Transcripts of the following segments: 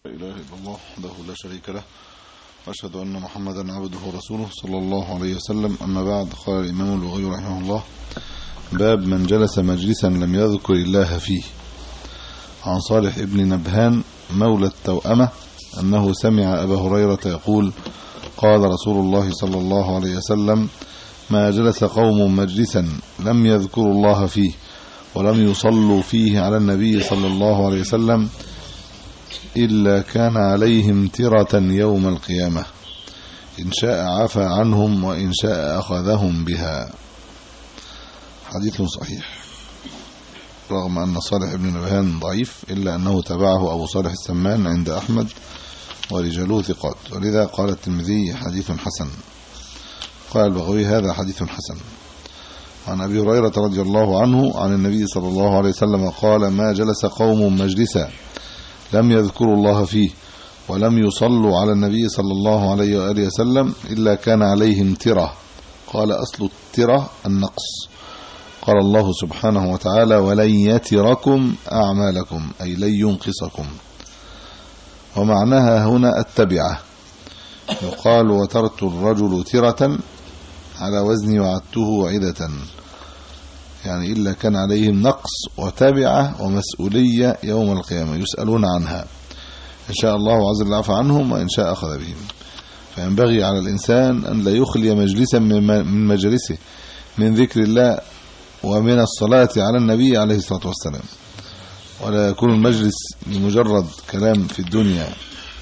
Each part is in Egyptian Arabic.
لا إله إلا الله وحده لا شريك له وأشهد أن محمدا عبده ورسوله صلى الله عليه وسلم أما بعد قال الإمام البغي رحمه الله باب من جلس مجلسا لم يذكر الله فيه عن صالح ابن نبهان مولى التوأمة أنه سمع أبا هريرة يقول قال رسول الله صلى الله عليه وسلم ما جلس قوم مجلسا لم يذكروا الله فيه ولم يصلوا فيه على النبي صلى الله عليه وسلم إلا كان عليهم ترة يوم القيامة إن شاء عفى عنهم وإن شاء أخذهم بها حديث صحيح رغم أن صالح بن نبهان ضعيف إلا أنه تبعه أبو صالح السمان عند أحمد ورجاله ثقات ولذا قال الترمذي حديث حسن قال البغوي هذا حديث حسن عن أبي هريرة رضي الله عنه عن النبي صلى الله عليه وسلم قال ما جلس قوم مجلسا لم يذكروا الله فيه ولم يصلوا على النبي صلى الله عليه وآله وسلم إلا كان عليهم ترة قال أصل الترة النقص قال الله سبحانه وتعالى ولن يتركم أعمالكم أي لن ينقصكم ومعناها هنا التبعة يقال وترت الرجل ترة على وزن وعدته عدة يعني إلا كان عليهم نقص وتبعة ومسؤولية يوم القيامة يسألون عنها إن شاء الله عز وجل عفى عنهم وإن شاء أخذ بهم فينبغي على الإنسان أن لا يخلي مجلسا من مجلسه من ذكر الله ومن الصلاة على النبي عليه الصلاة والسلام ولا يكون المجلس لمجرد كلام في الدنيا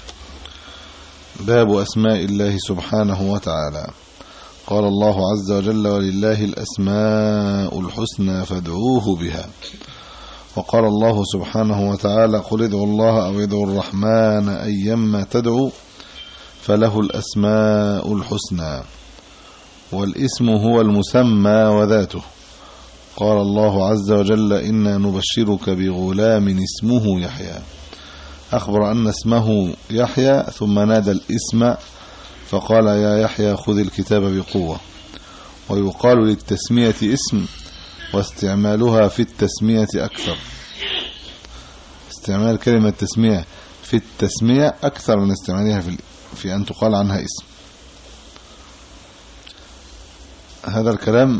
باب أسماء الله سبحانه وتعالى قال الله عز وجل ولله الأسماء الحسنى فادعوه بها وقال الله سبحانه وتعالى قل ادعوا الله أو ادعوا الرحمن أيما تدعو فله الأسماء الحسنى والاسم هو المسمى وذاته قال الله عز وجل إنا نبشرك بغلام اسمه يحيى أخبر أن اسمه يحيى ثم نادى الاسم فقال يا يحيى خذ الكتاب بقوة ويقال للتسمية اسم واستعمالها في التسمية أكثر استعمال كلمة تسمية في التسمية أكثر من استعمالها في, في أن تقال عنها اسم هذا الكلام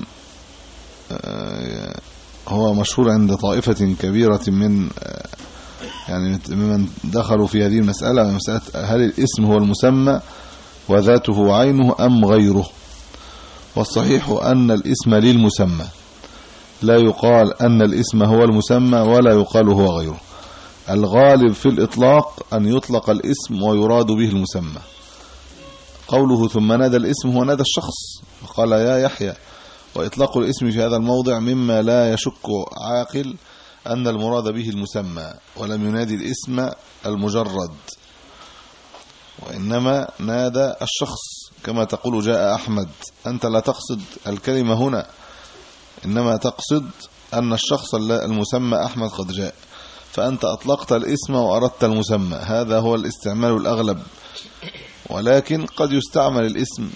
هو مشهور عند طائفة كبيرة من يعني ممن دخلوا في هذه المسألة مسألة هل الاسم هو المسمى وذاته وعينه أم غيره والصحيح أن الاسم للمسمى لا يقال أن الاسم هو المسمى ولا يقال هو غيره الغالب في الإطلاق أن يطلق الاسم ويراد به المسمى قوله ثم نادى الاسم هو نادى الشخص فقال يا يحيى وإطلاق الاسم في هذا الموضع مما لا يشك عاقل أن المراد به المسمى ولم ينادي الاسم المجرد وإنما نادى الشخص كما تقول جاء أحمد أنت لا تقصد الكلمة هنا إنما تقصد أن الشخص المسمى أحمد قد جاء فأنت أطلقت الاسم وأردت المسمى هذا هو الاستعمال الأغلب ولكن قد يستعمل الاسم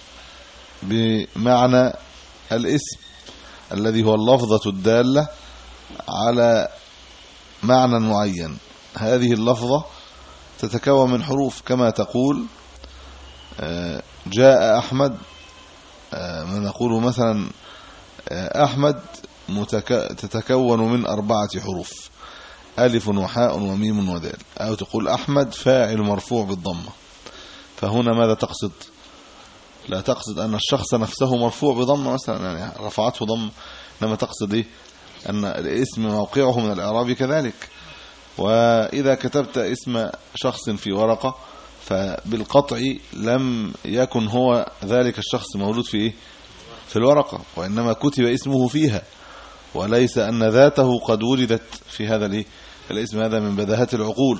بمعنى الاسم الذي هو اللفظة الدالة على معنى معين هذه اللفظة تتكون من حروف كما تقول جاء أحمد ما نقول مثلا أحمد تتكون من أربعة حروف ألف وحاء وميم ودال أو تقول أحمد فاعل مرفوع بالضمة فهنا ماذا تقصد لا تقصد أن الشخص نفسه مرفوع بضمة مثلا يعني رفعته ضم إنما تقصد إيه أن الاسم موقعه من الإعراب كذلك وإذا كتبت اسم شخص في ورقة فبالقطع لم يكن هو ذلك الشخص موجود في إيه؟ في الورقة وإنما كتب اسمه فيها وليس أن ذاته قد وجدت في هذا الإيه؟ الاسم هذا من بداهات العقول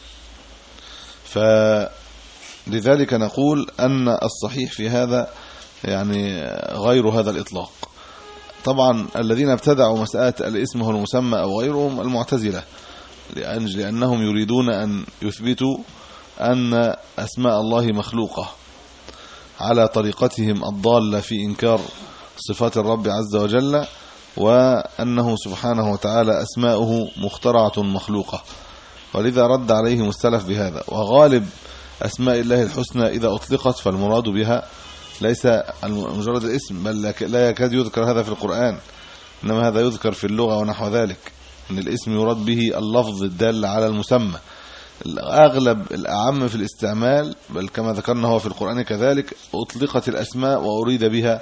فلذلك نقول أن الصحيح في هذا يعني غير هذا الإطلاق طبعا الذين ابتدعوا مسألة الاسم هو المسمى أو غيرهم المعتزلة لأن لأنهم يريدون أن يثبتوا أن أسماء الله مخلوقة على طريقتهم الضالة في إنكار صفات الرب عز وجل وأنه سبحانه وتعالى أسماؤه مخترعة مخلوقة ولذا رد عليهم السلف بهذا وغالب أسماء الله الحسنى إذا أطلقت فالمراد بها ليس مجرد الاسم بل لا يكاد يذكر هذا في القرآن إنما هذا يذكر في اللغة ونحو ذلك أن الاسم يراد به اللفظ الدال على المسمى الأغلب الأعم في الاستعمال بل كما ذكرنا هو في القرآن كذلك أطلقت الأسماء وأريد بها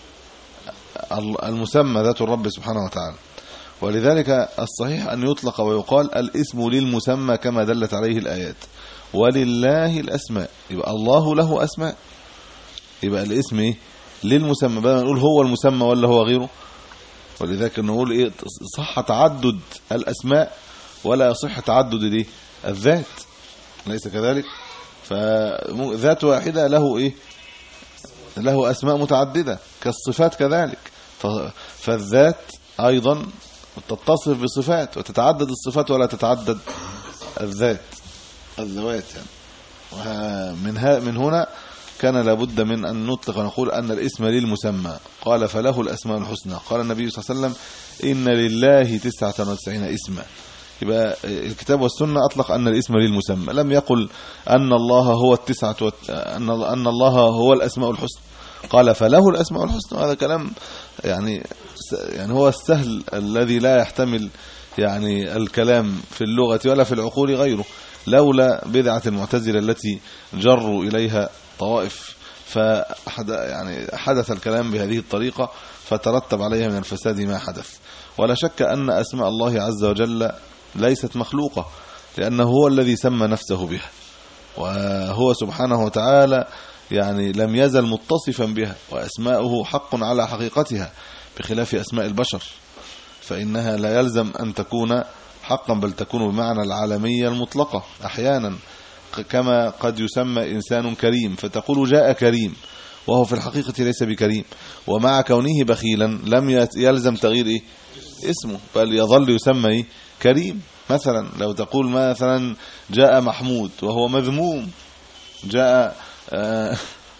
المسمى ذات الرب سبحانه وتعالى ولذلك الصحيح أن يطلق ويقال الاسم للمسمى كما دلت عليه الآيات ولله الأسماء يبقى الله له أسماء يبقى الاسم ايه للمسمى بدل ما نقول هو المسمى ولا هو غيره ولذلك نقول ايه صح تعدد الاسماء ولا يصح تعدد الايه الذات ليس كذلك فذات واحده له ايه له اسماء متعدده كالصفات كذلك فالذات ايضا تتصف بصفات وتتعدد الصفات ولا تتعدد الذات الذوات يعني ومن من هنا كان لابد من أن نطلق ونقول أن الاسم للمسمى قال فله الأسماء الحسنى قال النبي صلى الله عليه وسلم إن لله تسعة وتسعين اسما يبقى الكتاب والسنة أطلق أن الاسم للمسمى لم يقل أن الله هو التسعة وت... أن أن الله هو الأسماء الحسنى قال فله الأسماء الحسنى هذا كلام يعني يعني هو السهل الذي لا يحتمل يعني الكلام في اللغة ولا في العقول غيره لولا بدعة المعتزلة التي جروا إليها طوائف فحد يعني حدث الكلام بهذه الطريقة فترتب عليها من الفساد ما حدث ولا شك أن أسماء الله عز وجل ليست مخلوقة لأنه هو الذي سمى نفسه بها وهو سبحانه وتعالى يعني لم يزل متصفا بها وأسماؤه حق على حقيقتها بخلاف أسماء البشر فإنها لا يلزم أن تكون حقا بل تكون بمعنى العالمية المطلقة أحيانا كما قد يسمى إنسان كريم فتقول جاء كريم وهو في الحقيقة ليس بكريم ومع كونه بخيلا لم يلزم تغيير إيه؟ اسمه بل يظل يسمى إيه؟ كريم مثلا لو تقول مثلا جاء محمود وهو مذموم جاء آه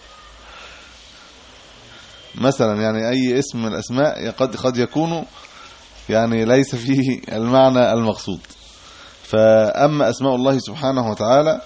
مثلا يعني أي اسم من الأسماء قد قد يكون يعني ليس فيه المعنى المقصود فأما أسماء الله سبحانه وتعالى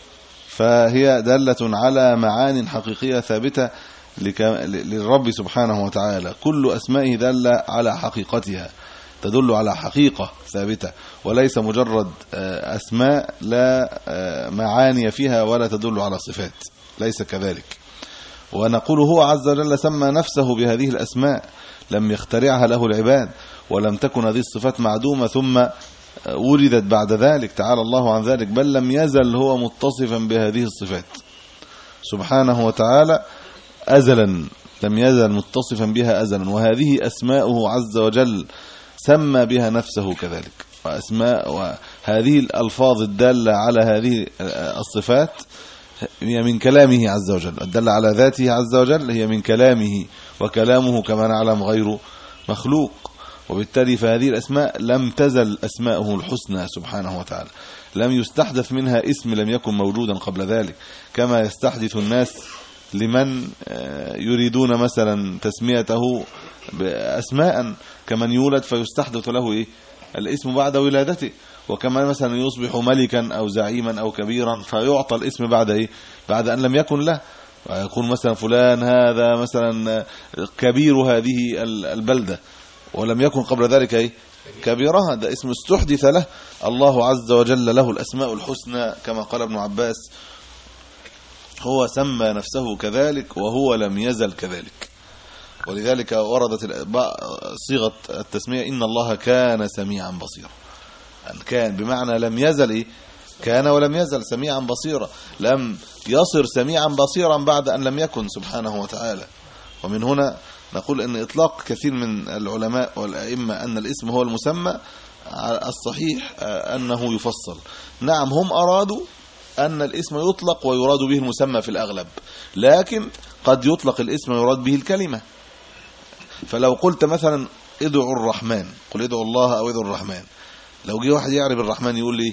فهي دالة على معان حقيقية ثابتة للرب سبحانه وتعالى كل أسمائه دالة على حقيقتها تدل على حقيقة ثابتة وليس مجرد آه، أسماء لا آه، معاني فيها ولا تدل على صفات ليس كذلك ونقول هو عز وجل سمى نفسه بهذه الأسماء لم يخترعها له العباد ولم تكن هذه الصفات معدومة ثم وردت بعد ذلك تعالى الله عن ذلك بل لم يزل هو متصفا بهذه الصفات سبحانه وتعالى أزلا لم يزل متصفا بها أزلا وهذه أسماؤه عز وجل سمى بها نفسه كذلك وأسماء وهذه الألفاظ الدالة على هذه الصفات هي من كلامه عز وجل الدالة على ذاته عز وجل هي من كلامه وكلامه كما نعلم غير مخلوق وبالتالي فهذه الأسماء لم تزل أسماءه الحسنى سبحانه وتعالى لم يستحدث منها اسم لم يكن موجودا قبل ذلك كما يستحدث الناس لمن آه، يريدون مثلا تسميته بأسماء كمن يولد فيستحدث له إيه الاسم بعد ولادته وكما مثلا يصبح ملكا أو زعيما أو كبيرا فيعطى الاسم بعد إيه بعد أن لم يكن له ويكون مثلا فلان هذا مثلا كبير هذه البلدة ولم يكن قبل ذلك ايه كبيرها ده اسم استحدث له الله عز وجل له الأسماء الحسنى كما قال ابن عباس هو سمى نفسه كذلك وهو لم يزل كذلك ولذلك وردت صيغة التسمية إن الله كان سميعا بصيرا كان بمعنى لم يزل إيه؟ كان ولم يزل سميعا بصيرا لم يصر سميعا بصيرا بعد أن لم يكن سبحانه وتعالى ومن هنا نقول ان اطلاق كثير من العلماء والائمه ان الاسم هو المسمى الصحيح انه يفصل نعم هم ارادوا ان الاسم يطلق ويراد به المسمى في الاغلب لكن قد يطلق الاسم ويراد به الكلمه فلو قلت مثلا ادعوا الرحمن قل ادعوا الله او ادعوا الرحمن لو جه واحد يعرف الرحمن يقول لي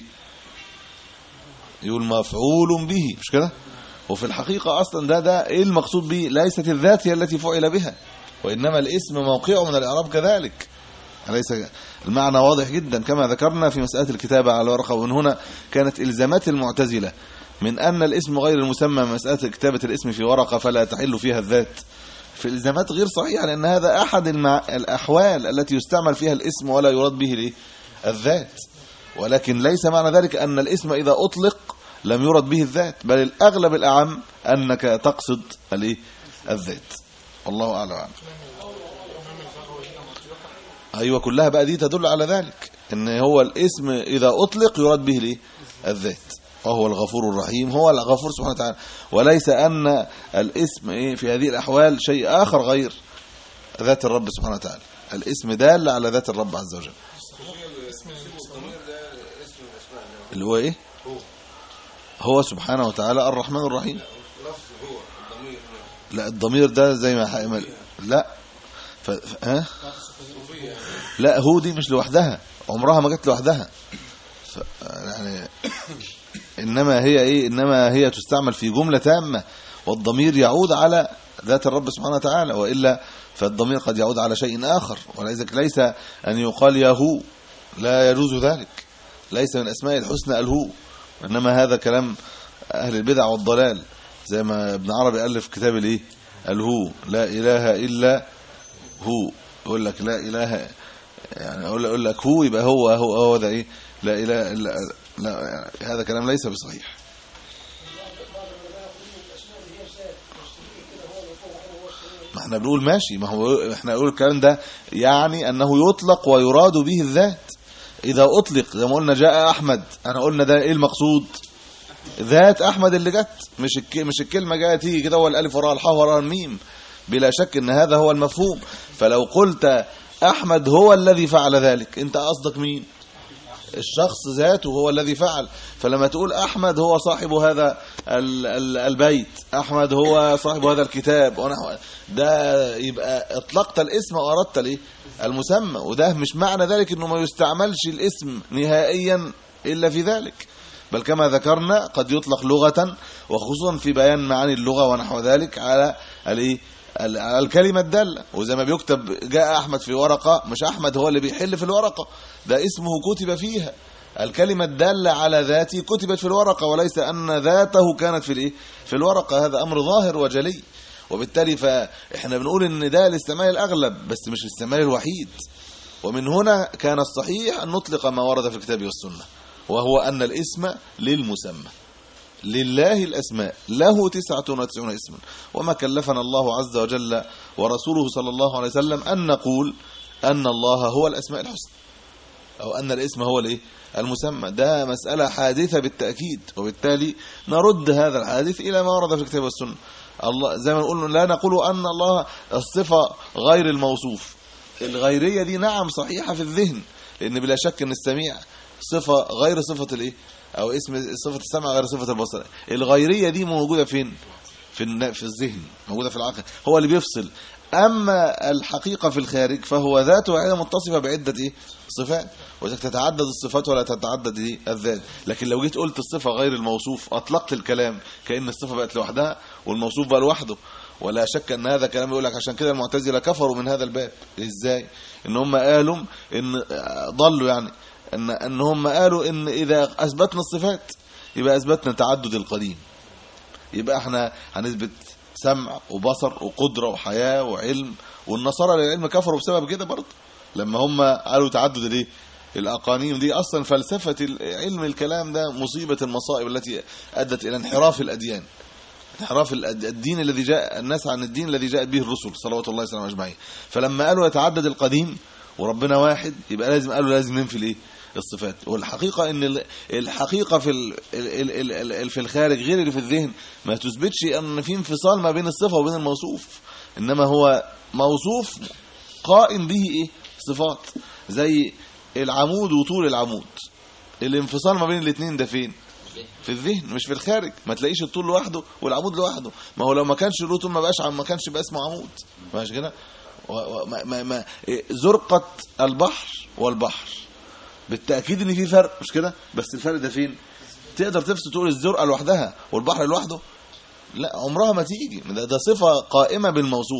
يقول مفعول به مش كده وفي الحقيقه اصلا ده ده ايه المقصود به ليست الذات هي التي فعل بها وإنما الاسم موقعه من الإعراب كذلك أليس المعنى واضح جدا كما ذكرنا في مسألة الكتابة على الورقة ومن هنا كانت إلزامات المعتزلة من أن الاسم غير المسمى مسألة كتابة الاسم في ورقة فلا تحل فيها الذات في الزامات غير صحيحة لأن هذا أحد المع... الأحوال التي يستعمل فيها الاسم ولا يراد به ليه؟ الذات ولكن ليس معنى ذلك أن الاسم إذا أطلق لم يرد به الذات بل الأغلب الأعم أنك تقصد الايه الذات والله أعلم عنه. أيوة كلها بقى دي تدل على ذلك ان هو الاسم إذا أطلق يراد به ليه الذات وهو الغفور الرحيم هو الغفور سبحانه وتعالى وليس أن الاسم إيه في هذه الأحوال شيء آخر غير ذات الرب سبحانه وتعالى الاسم دال على ذات الرب عز وجل اللي هو ايه هو سبحانه وتعالى الرحمن الرحيم لا الضمير ده زي ما حقمل لا ف... ف... ها لا هو دي مش لوحدها عمرها ما جت لوحدها ف... يعني انما هي ايه انما هي تستعمل في جملة تامة والضمير يعود على ذات الرب سبحانه وتعالى والا فالضمير قد يعود على شيء اخر ولذلك ليس ان يقال يا هو لا يجوز ذلك ليس من اسماء الحسنى الهو انما هذا كلام اهل البدع والضلال زي ما ابن عربي الف كتاب الايه الهو لا اله الا هو يقول لك لا اله يعني اقول اقول لك هو يبقى هو هو هو ده ايه لا اله الا لا يعني هذا كلام ليس بصحيح ما احنا بنقول ماشي ما هو احنا نقول الكلام ده يعني انه يطلق ويراد به الذات اذا اطلق زي ما قلنا جاء احمد انا قلنا ده ايه المقصود ذات احمد اللي جت مش الك... مش الكلمه جايه تيجي كده هو الالف وراها الحاء وراها الميم بلا شك ان هذا هو المفهوم فلو قلت احمد هو الذي فعل ذلك انت قصدك مين الشخص ذاته هو الذي فعل فلما تقول احمد هو صاحب هذا ال... ال... البيت احمد هو صاحب هذا الكتاب ونحو ده يبقى اطلقت الاسم واردت الايه المسمى وده مش معنى ذلك انه ما يستعملش الاسم نهائيا الا في ذلك بل كما ذكرنا قد يطلق لغة وخصوصا في بيان معاني اللغة ونحو ذلك على الايه على الكلمة الدالة وزي ما بيكتب جاء أحمد في ورقة مش أحمد هو اللي بيحل في الورقة ده اسمه كتب فيها الكلمة الدالة على ذاته كتبت في الورقة وليس أن ذاته كانت في الايه في الورقة هذا أمر ظاهر وجلي وبالتالي فإحنا بنقول إن ده الاستعمال الأغلب بس مش الاستعمال الوحيد ومن هنا كان الصحيح أن نطلق ما ورد في الكتاب والسنة وهو أن الاسم للمسمى لله الأسماء له تسعة وتسعون اسما وما كلفنا الله عز وجل ورسوله صلى الله عليه وسلم أن نقول أن الله هو الأسماء الحسنى أو أن الاسم هو الايه المسمى ده مسألة حادثة بالتأكيد وبالتالي نرد هذا الحادث إلى ما ورد في الكتاب والسنة الله زي ما نقول لا نقول أن الله الصفة غير الموصوف الغيرية دي نعم صحيحة في الذهن لأن بلا شك أن السميع صفة غير صفة الايه او اسم صفه السمع غير صفه البصر الغيريه دي موجوده فين في في الذهن موجوده في العقل هو اللي بيفصل اما الحقيقه في الخارج فهو ذات واحده متصفه بعده ايه صفات وذلك تتعدد الصفات ولا تتعدد ايه الذات لكن لو جيت قلت الصفه غير الموصوف اطلقت الكلام كان الصفه بقت لوحدها والموصوف بقى لوحده ولا شك ان هذا كلام يقول لك عشان كده المعتزله كفروا من هذا الباب ازاي ان هم قالوا ان ضلوا يعني ان ان هم قالوا ان اذا اثبتنا الصفات يبقى اثبتنا تعدد القديم يبقى احنا هنثبت سمع وبصر وقدره وحياه وعلم والنصارى للعلم كفروا بسبب كده برضه لما هم قالوا تعدد الايه الاقانيم دي اصلا فلسفه علم الكلام ده مصيبه المصائب التي ادت الى انحراف الاديان انحراف الدين الذي جاء الناس عن الدين الذي جاءت به الرسل صلوات الله وسلامه اجمعين فلما قالوا يتعدد القديم وربنا واحد يبقى لازم قالوا لازم ننفي الايه الصفات والحقيقه ان الحقيقه في في الخارج غير اللي في الذهن ما تثبتش ان في انفصال ما بين الصفه وبين الموصوف انما هو موصوف قائم به ايه صفات زي العمود وطول العمود الانفصال ما بين الاثنين ده فين في الذهن مش في الخارج ما تلاقيش الطول لوحده والعمود لوحده ما هو لو ما كانش له طول ما بقاش ما كانش بقى اسمه عمود ماشي كده ما ما ما زرقه البحر والبحر بالتاكيد ان في فرق مش كده بس الفرق ده فين تقدر تفصل تقول الزرقه لوحدها والبحر لوحده لا عمرها ما تيجي ده, ده صفه قائمه بالموصوف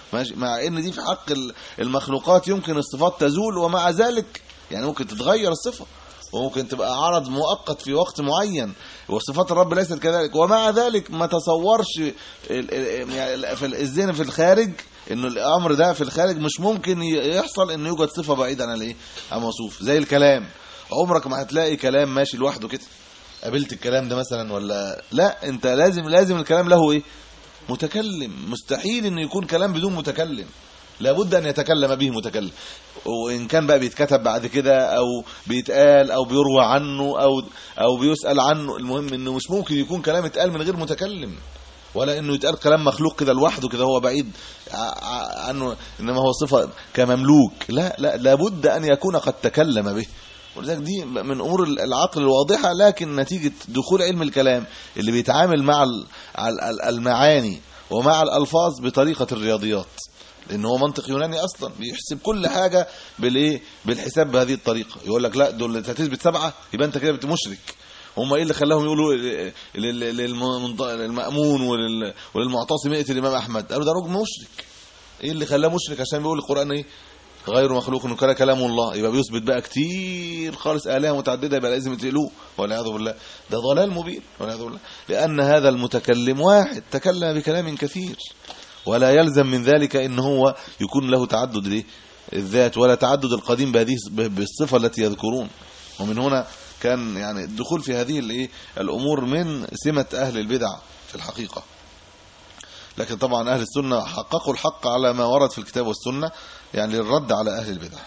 ماشي مع ان دي في حق ال- المخلوقات يمكن الصفات تزول ومع ذلك يعني ممكن تتغير الصفه وممكن تبقى عرض مؤقت في وقت معين وصفات الرب ليست كذلك ومع ذلك ما تصورش ال- ال- يعني في الذهن في الخارج انه الامر ده في الخارج مش ممكن ي- يحصل انه يوجد صفه بعيده عن الايه عن موصوف زي الكلام عمرك ما هتلاقي كلام ماشي لوحده كده قابلت الكلام ده مثلا ولا لا انت لازم لازم الكلام له ايه متكلم مستحيل انه يكون كلام بدون متكلم لابد ان يتكلم به متكلم وان كان بقى بيتكتب بعد كده او بيتقال او بيروى عنه او او بيسال عنه المهم انه مش ممكن يكون كلام اتقال من غير متكلم ولا انه يتقال كلام مخلوق كده لوحده كده هو بعيد ع- ع- عنه انما هو صفه كمملوك لا لا لابد ان يكون قد تكلم به ولذلك دي من امور العقل الواضحه لكن نتيجه دخول علم الكلام اللي بيتعامل مع ال- ال- ال- المعاني ومع الالفاظ بطريقه الرياضيات لان هو منطق يوناني اصلا بيحسب كل حاجه بالايه بالحساب بهذه الطريقه يقول لك لا دول انت هتثبت سبعه يبقى انت كده بت- مشرك هم ايه اللي خلاهم يقولوا لل- لل- للم- للمأمون ولل- وللمعتصم ائت الامام احمد قالوا ده راجل مشرك ايه اللي خلاه مشرك عشان بيقول القران ايه غير مخلوق انه كان كلام الله يبقى بيثبت بقى كتير خالص الهه متعدده يبقى لازم تقلوه والعياذ بالله ده ضلال مبين والعياذ بالله لان هذا المتكلم واحد تكلم بكلام كثير ولا يلزم من ذلك ان هو يكون له تعدد ليه الذات ولا تعدد القديم بهذه بالصفه التي يذكرون ومن هنا كان يعني الدخول في هذه الايه الامور من سمه اهل البدع في الحقيقه لكن طبعا اهل السنه حققوا الحق على ما ورد في الكتاب والسنه يعني للرد على اهل البدع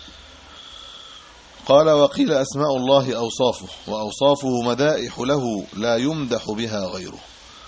قال وقيل اسماء الله اوصافه واوصافه مدائح له لا يمدح بها غيره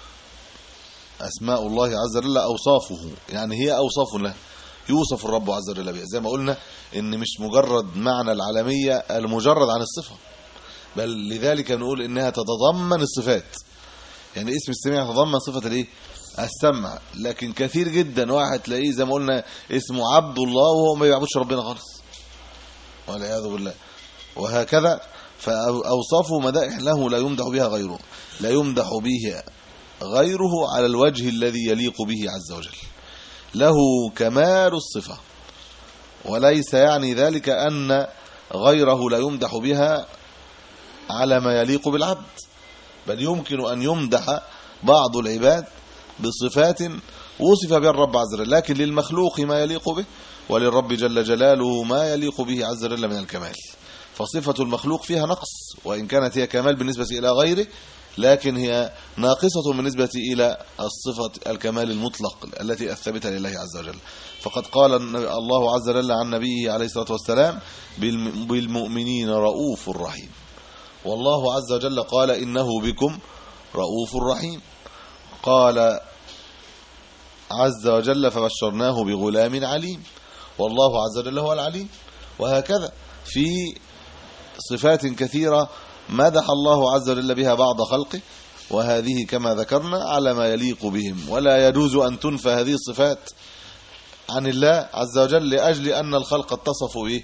اسماء الله عز وجل اوصافه يعني هي اوصاف له يوصف الرب عز وجل بها زي ما قلنا ان مش مجرد معنى العالميه المجرد عن الصفه بل لذلك نقول انها تتضمن الصفات يعني اسم السميع يتضمن صفه الايه السمع لكن كثير جدا واحد تلاقيه زي ما قلنا اسمه عبد الله وهو ما بيعبدش ربنا خالص والعياذ بالله وهكذا فاوصافه مدائح له لا يمدح بها غيره لا يمدح به غيره على الوجه الذي يليق به عز وجل له كمال الصفه وليس يعني ذلك ان غيره لا يمدح بها على ما يليق بالعبد بل يمكن ان يمدح بعض العباد بصفات وصف بها الرب عز وجل لكن للمخلوق ما يليق به وللرب جل جلاله ما يليق به عز وجل من الكمال فصفة المخلوق فيها نقص وإن كانت هي كمال بالنسبة إلى غيره لكن هي ناقصة بالنسبة إلى الصفة الكمال المطلق التي أثبتها لله عز وجل فقد قال الله عز وجل عن نبيه عليه الصلاة والسلام بالمؤمنين رؤوف رحيم والله عز وجل قال إنه بكم رؤوف رحيم قال عز وجل فبشرناه بغلام عليم والله عز وجل هو العليم وهكذا في صفات كثيرة مدح الله عز وجل بها بعض خلقه وهذه كما ذكرنا على ما يليق بهم ولا يجوز أن تنفى هذه الصفات عن الله عز وجل لأجل أن الخلق اتصفوا به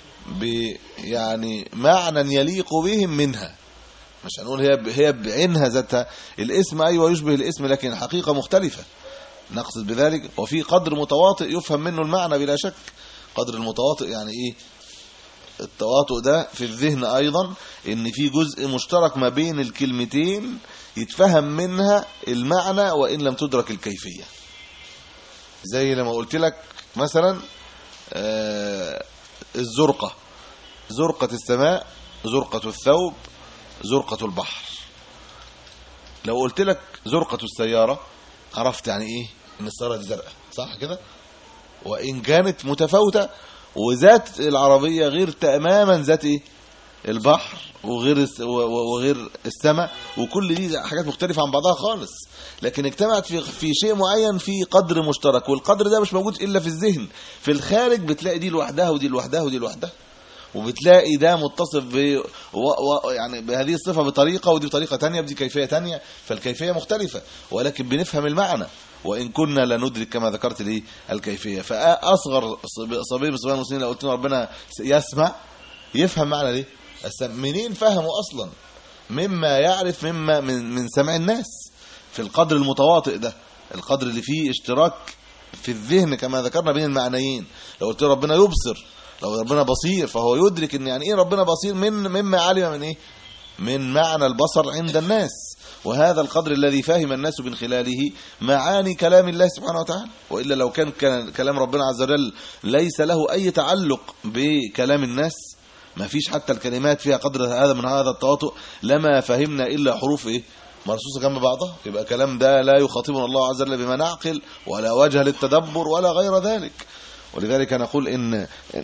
يعني معنى يليق بهم منها مش هنقول هي هي بعينها ذاتها الاسم ايوه يشبه الاسم لكن الحقيقه مختلفه نقصد بذلك وفي قدر متواطئ يفهم منه المعنى بلا شك قدر المتواطئ يعني ايه التواطؤ ده في الذهن ايضا ان في جزء مشترك ما بين الكلمتين يتفهم منها المعنى وان لم تدرك الكيفيه زي لما قلت لك مثلا آه الزرقه زرقه السماء زرقه الثوب زرقه البحر لو قلت لك زرقه السياره عرفت يعني ايه ان السياره دي زرقاء صح كده وان كانت متفاوته وذات العربيه غير تماما ذات ايه البحر وغير وغير السماء وكل دي حاجات مختلفه عن بعضها خالص لكن اجتمعت في في شيء معين في قدر مشترك والقدر ده مش موجود الا في الذهن في الخارج بتلاقي دي لوحدها ودي لوحدها ودي لوحدها وبتلاقي ده متصف ب و... و... يعني بهذه الصفه بطريقه ودي بطريقه ثانيه بدي كيفيه ثانيه فالكيفيه مختلفه ولكن بنفهم المعنى وان كنا لا ندرك كما ذكرت لي الكيفيه فاصغر صبي من صبيان المسلمين لو قلت له ربنا يسمع يفهم معنى ليه منين فهمه اصلا مما يعرف مما من من سمع الناس في القدر المتواطئ ده القدر اللي فيه اشتراك في الذهن كما ذكرنا بين المعنيين لو قلت ربنا يبصر لو ربنا بصير فهو يدرك ان يعني ايه ربنا بصير من مما علم من ايه من معنى البصر عند الناس وهذا القدر الذي فهم الناس من خلاله معاني كلام الله سبحانه وتعالى وإلا لو كان كلام ربنا عز وجل ليس له أي تعلق بكلام الناس ما فيش حتى الكلمات فيها قدر هذا من هذا التواطؤ لما فهمنا إلا حروف إيه مرصوصة جنب بعضها يبقى كلام ده لا يخاطبنا الله عز وجل بما نعقل ولا وجه للتدبر ولا غير ذلك ولذلك نقول إن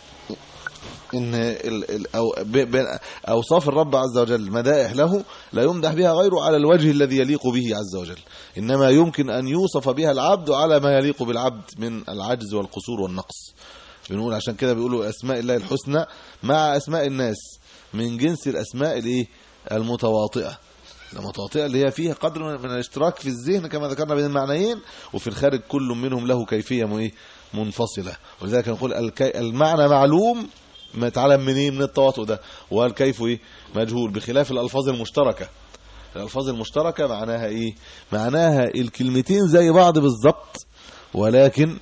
ان ال ال أو اوصاف الرب عز وجل مدائح له لا يمدح بها غيره على الوجه الذي يليق به عز وجل انما يمكن ان يوصف بها العبد على ما يليق بالعبد من العجز والقصور والنقص بنقول عشان كده بيقولوا اسماء الله الحسنى مع اسماء الناس من جنس الاسماء الايه المتواطئه المتواطئه اللي هي فيها قدر من الاشتراك في الذهن كما ذكرنا بين المعنيين وفي الخارج كل منهم له كيفيه ايه منفصله ولذلك نقول المعنى معلوم ما اتعلم منين من التواطؤ ده والكيف ايه مجهول بخلاف الالفاظ المشتركه الالفاظ المشتركه معناها ايه معناها الكلمتين زي بعض بالظبط ولكن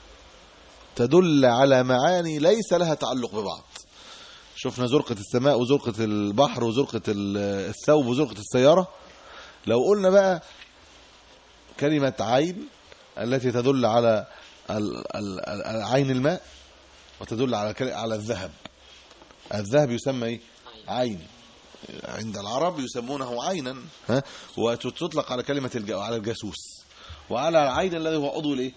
تدل على معاني ليس لها تعلق ببعض شفنا زرقة السماء وزرقة البحر وزرقة الثوب وزرقة السيارة لو قلنا بقى كلمة عين التي تدل على عين الماء وتدل على على الذهب الذهب يسمى ايه عين عند العرب يسمونه عينا ها وتطلق على كلمه الج... على الجاسوس وعلى العين الذي هو عضو الايه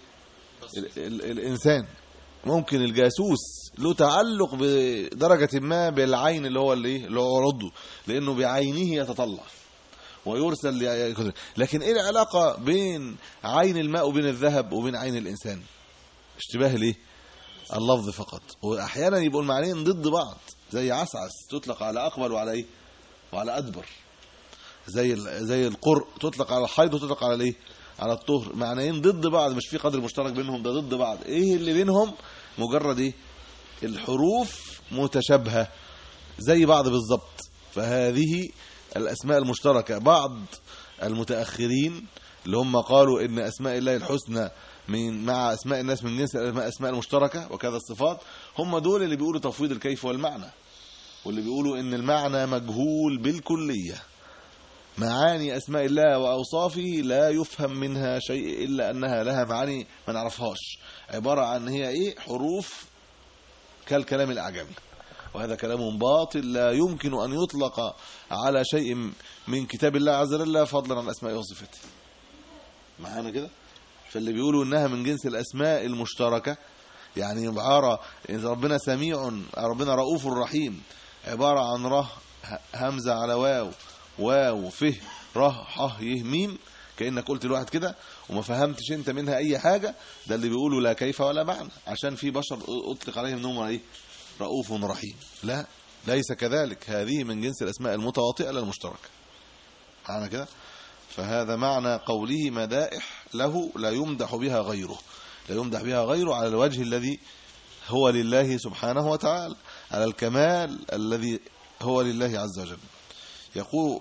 الانسان ممكن الجاسوس له تعلق بدرجه ما بالعين اللي هو الايه اللي هو عضو لانه بعينه يتطلع ويرسل ل... لكن ايه العلاقه بين عين الماء وبين الذهب وبين عين الانسان اشتباه الايه اللفظ فقط واحيانا يبقوا المعنيين ضد بعض زي عسعس تطلق على اقبل وعلى ايه وعلى ادبر زي زي القرء تطلق على الحيض وتطلق على الايه على الطهر معنيين ضد بعض مش في قدر مشترك بينهم ده ضد بعض ايه اللي بينهم مجرد ايه الحروف متشابهه زي بعض بالظبط فهذه الاسماء المشتركه بعض المتاخرين اللي هم قالوا ان اسماء الله الحسنى من مع اسماء الناس من جنس الاسماء المشتركه وكذا الصفات هم دول اللي بيقولوا تفويض الكيف والمعنى واللي بيقولوا ان المعنى مجهول بالكليه معاني اسماء الله واوصافه لا يفهم منها شيء الا انها لها معاني ما نعرفهاش عباره عن هي ايه حروف كالكلام الاعجمي وهذا كلام باطل لا يمكن ان يطلق على شيء من كتاب الله عز وجل فضلا عن اسماء وصفاته معانا كده فاللي بيقولوا انها من جنس الاسماء المشتركه يعني عباره ان ربنا سميع ربنا رؤوف رحيم عباره عن ره همزه على واو واو فه ره ح ي ميم كانك قلت لواحد كده وما فهمتش انت منها اي حاجه ده اللي بيقولوا لا كيف ولا معنى عشان في بشر اطلق عليهم انهم ايه رؤوف رحيم لا ليس كذلك هذه من جنس الاسماء المتواطئه للمشتركه معنى كده فهذا معنى قوله مدائح له لا يمدح بها غيره لا يمدح بها غيره على الوجه الذي هو لله سبحانه وتعالى على الكمال الذي هو لله عز وجل يقول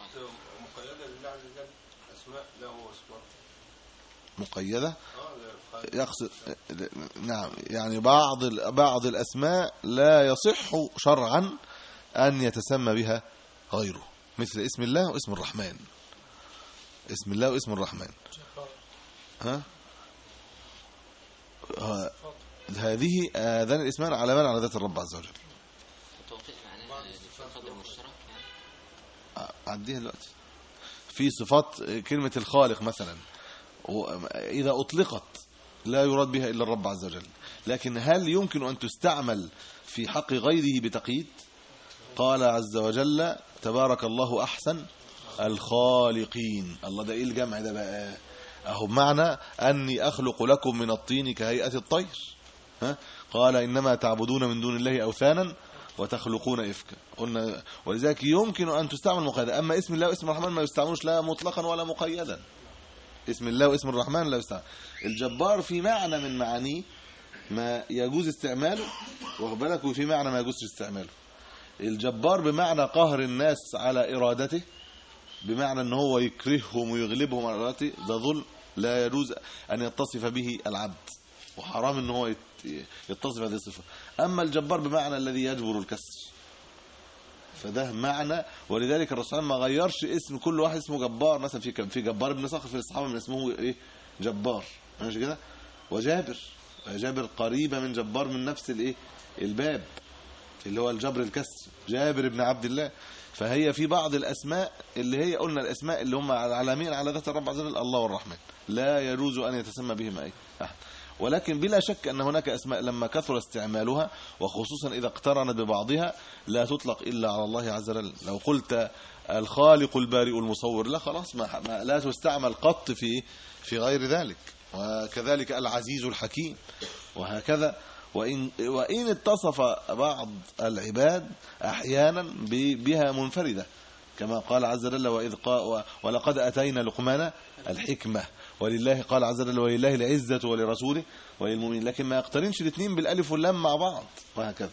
مقيدة يقصد نعم يعني بعض بعض الأسماء لا يصح شرعا أن يتسمى بها غيره مثل اسم الله واسم الرحمن اسم الله واسم الرحمن ها هذه هذان الاسمان علمان على ذات الرب عز وجل عديها دلوقتي في صفات كلمة الخالق مثلا إذا أطلقت لا يراد بها إلا الرب عز وجل لكن هل يمكن أن تستعمل في حق غيره بتقييد قال عز وجل تبارك الله أحسن الخالقين الله ده ايه الجمع ده بقى اهو بمعنى اني اخلق لكم من الطين كهيئه الطير ها قال انما تعبدون من دون الله اوثانا وتخلقون افكا قلنا ولذلك يمكن ان تستعمل مقيدا اما اسم الله واسم الرحمن ما يستعملوش لا مطلقا ولا مقيدا اسم الله واسم الرحمن لا يستعمل الجبار في معنى من معانيه ما يجوز استعماله واخد بالك وفي معنى ما يجوزش استعماله الجبار بمعنى قهر الناس على ارادته بمعنى ان هو يكرههم ويغلبهم على ارادته ده ظلم لا يجوز أن يتصف به العبد وحرام ان هو يت- يتصف هذه الصفة أما الجبار بمعنى الذي يجبر الكسر فده معنى ولذلك الرسول ما غيرش اسم كل واحد اسمه جبار مثلا في في جبار بن صخر في الصحابه من اسمه ايه جبار ماشي كده وجابر جابر قريبه من جبار من نفس الايه الباب اللي هو الجبر الكسر جابر بن عبد الله فهي في بعض الاسماء اللي هي قلنا الاسماء اللي هم العالمين على ذات الرب عز وجل الله والرحمن لا يجوز ان يتسمى بهما اي احد ولكن بلا شك ان هناك اسماء لما كثر استعمالها وخصوصا اذا اقترنت ببعضها لا تطلق الا على الله عز وجل لو قلت الخالق البارئ المصور لا خلاص ما ما- لا تستعمل قط في في غير ذلك وكذلك العزيز الحكيم وهكذا وإن, وإن اتصف بعض العباد أحيانا ب- بها منفردة كما قال عز وجل وإذ قا ولقد أتينا لقمان الحكمة ولله قال عز وجل ولله العزة ولرسوله وللمؤمنين لكن ما يقترنش الاثنين بالألف واللام مع بعض وهكذا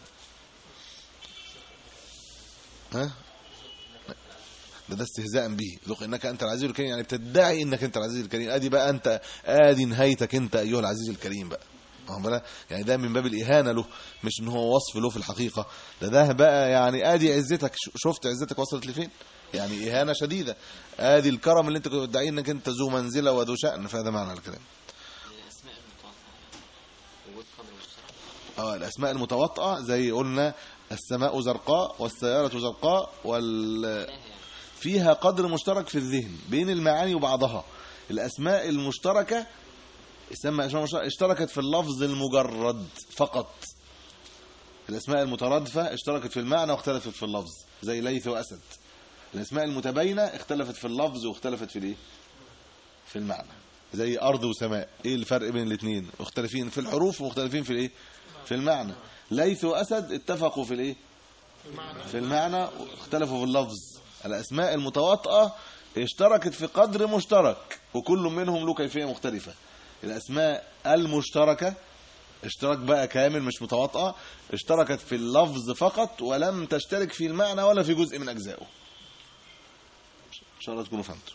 ها ده ده استهزاء به ذوق انك انت العزيز الكريم يعني بتدعي انك انت العزيز الكريم ادي بقى انت ادي نهايتك انت ايها العزيز الكريم بقى واخد بالك؟ يعني ده من باب الاهانه له مش ان هو وصف له في الحقيقه ده ده بقى يعني ادي عزتك ش- شفت عزتك وصلت لفين يعني اهانه شديده ادي الكرم اللي انت كنت بتدعي انك انت ذو منزله وذو شان فهذا معنى الكلام الأسماء المتوقعة وجود قدر مشترك اه الاسماء المتواطئه زي قلنا السماء زرقاء والسياره زرقاء وال لا يعني فيها قدر مشترك في الذهن بين المعاني وبعضها الأسماء المشتركة اسمها أسماء مشتركة اشتركت في اللفظ المجرد فقط الأسماء المترادفة اشتركت في المعنى واختلفت في اللفظ زي ليث وأسد الأسماء المتباينة اختلفت في اللفظ واختلفت في الايه في المعنى زي أرض وسماء ايه الفرق بين الاثنين مختلفين في الحروف ومختلفين في الايه في المعنى ليث وأسد اتفقوا في الايه في المعنى واختلفوا في اللفظ الأسماء المتواطئة اشتركت في قدر مشترك وكل منهم له كيفية مختلفة الأسماء المشتركة اشتراك بقى كامل مش متواطئة اشتركت في اللفظ فقط ولم تشترك في المعنى ولا في جزء من أجزائه إن شاء الله تكونوا فهمتوا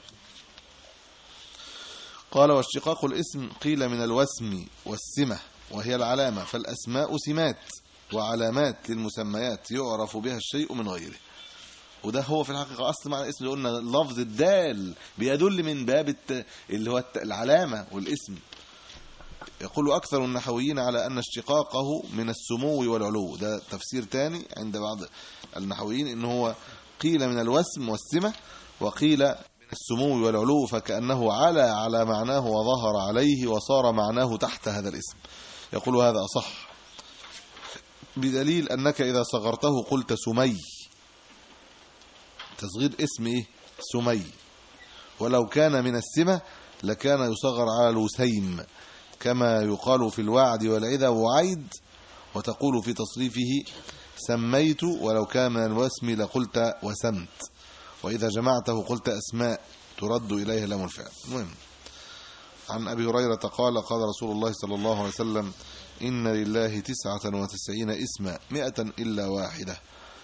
قال واشتقاق الاسم قيل من الوسم والسمة وهي العلامة فالأسماء سمات وعلامات للمسميات يعرف بها الشيء من غيره وده هو في الحقيقة أصل معنى الاسم اللي قلنا اللفظ الدال بيدل من باب الت... اللي هو الت... العلامة والاسم يقول أكثر النحويين على أن اشتقاقه من السمو والعلو ده تفسير تاني عند بعض النحويين إن هو قيل من الوسم والسمة وقيل من السمو والعلو فكأنه على على معناه وظهر عليه وصار معناه تحت هذا الاسم يقول هذا أصح بدليل أنك إذا صغرته قلت سمي تصغير اسم إيه سمي ولو كان من السمة لكان يصغر على الوسيم كما يقال في الوعد والعذا وعيد وتقول في تصريفه سميت ولو كان من الوسم لقلت وسمت وإذا جمعته قلت أسماء ترد إليه لام الفعل المهم عن أبي هريرة قال قال رسول الله صلى الله عليه وسلم إن لله تسعة وتسعين اسما مئة إلا واحدة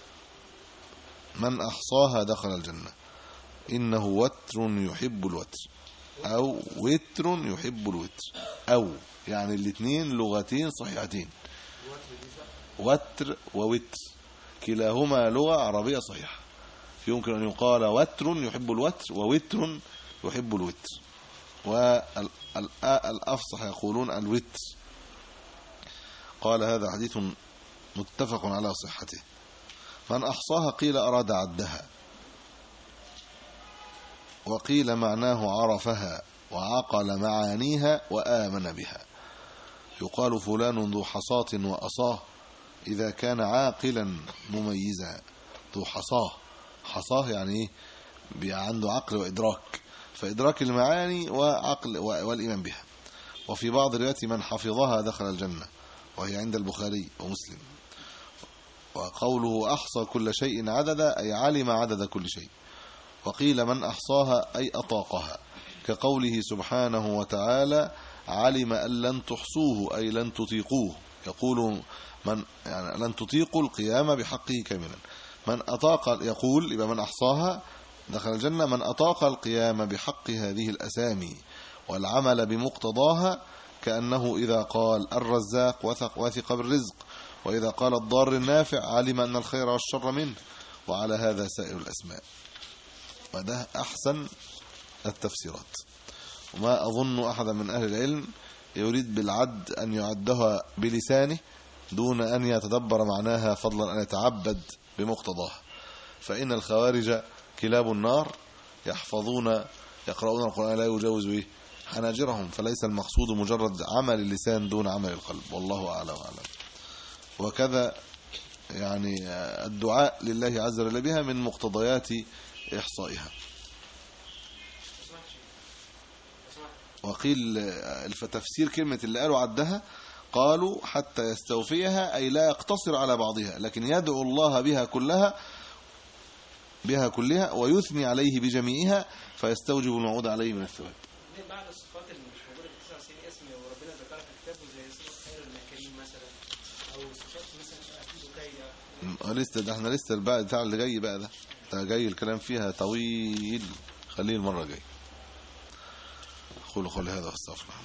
من أحصاها دخل الجنة إنه وتر يحب الوتر أو وتر يحب الوتر أو يعني الاثنين لغتين صحيحتين وتر ووتر كلاهما لغة عربية صحيحة يمكن أن يقال وتر يحب الوتر ووتر يحب الوتر والأفصح يقولون الوتر قال هذا حديث متفق على صحته من أحصاها قيل أراد عدها وقيل معناه عرفها وعقل معانيها وآمن بها يقال فلان ذو حصاة وأصاه إذا كان عاقلا مميزا ذو حصاه حصاه يعني إيه بيبقى عنده عقل وإدراك فإدراك المعاني وعقل والإيمان بها وفي بعض الروايات من حفظها دخل الجنة وهي عند البخاري ومسلم وقوله أحصى كل شيء عددا أي علم عدد كل شيء وقيل من أحصاها أي أطاقها كقوله سبحانه وتعالى علم أن لن تحصوه أي لن تطيقوه يقول من يعني لن تطيقوا القيام بحقه كاملا من أطاق يقول يبقى من أحصاها دخل الجنة من أطاق القيام بحق هذه الأسامي والعمل بمقتضاها كأنه إذا قال الرزاق وثق وثق بالرزق وإذا قال الضار النافع علم أن الخير والشر منه وعلى هذا سائر الأسماء وده أحسن التفسيرات وما أظن أحدا من أهل العلم يريد بالعد أن يعدها بلسانه دون أن يتدبر معناها فضلا أن يتعبد بمقتضاها فإن الخوارج كلاب النار يحفظون يقرؤون القرآن لا يجاوز إيه حناجرهم فليس المقصود مجرد عمل اللسان دون عمل القلب والله أعلى وأعلم وكذا يعني الدعاء لله عز وجل بها من مقتضيات إحصائها وقيل الفتفسير كلمة اللي قالوا عدها قالوا حتى يستوفيها أي لا يقتصر على بعضها لكن يدعو الله بها كلها بها كلها ويثني عليه بجميعها فيستوجب الموعود عليه من الثواب ليه بعض الصفات اللي مش موجوده في 99 اسم وربنا ذكرها في كتابه زي صفه خير الماكرين مثلا او صفات مثلا اكيد وكيا م- لسه ده احنا لسه الباقي بتاع اللي جاي بقى ده ده جاي الكلام فيها طويل خليه المرة الجايه قولوا قولي هذا واستغفر الله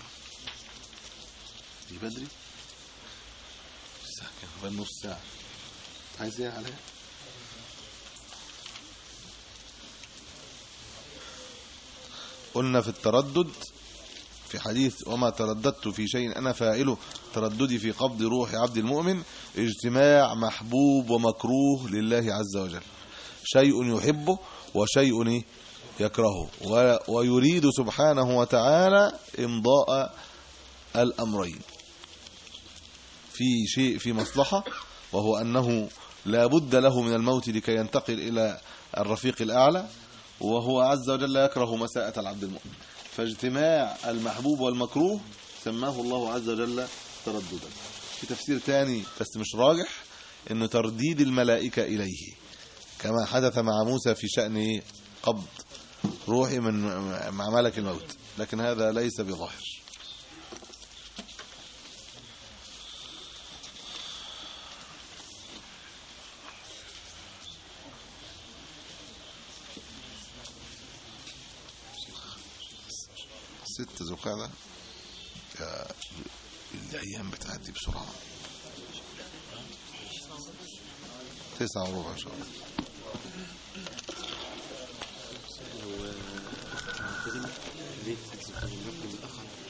دي بدري الساعة كام بقى نص ساعة عايز ايه عليها قلنا في التردد في حديث وما ترددت في شيء أنا فاعله ترددي في قبض روح عبد المؤمن اجتماع محبوب ومكروه لله عز وجل شيء يحبه وشيء إيه؟ يكرهه و- ويريد سبحانه وتعالى إمضاء الأمرين في شيء في مصلحة وهو أنه لا بد له من الموت لكي ينتقل إلى الرفيق الأعلى وهو عز وجل يكره مساءة العبد المؤمن فاجتماع المحبوب والمكروه سماه الله عز وجل ترددا في تفسير تاني بس مش راجح انه ترديد الملائكة اليه كما حدث مع موسى في شأن إيه؟ قبض روحي من مع ملك الموت لكن هذا ليس بظاهر ست ذو القعدة يا الأيام بتعدي بسرعة تسعة وربع إن شاء الله هو معتزلة ليه تحدث بالمتأخر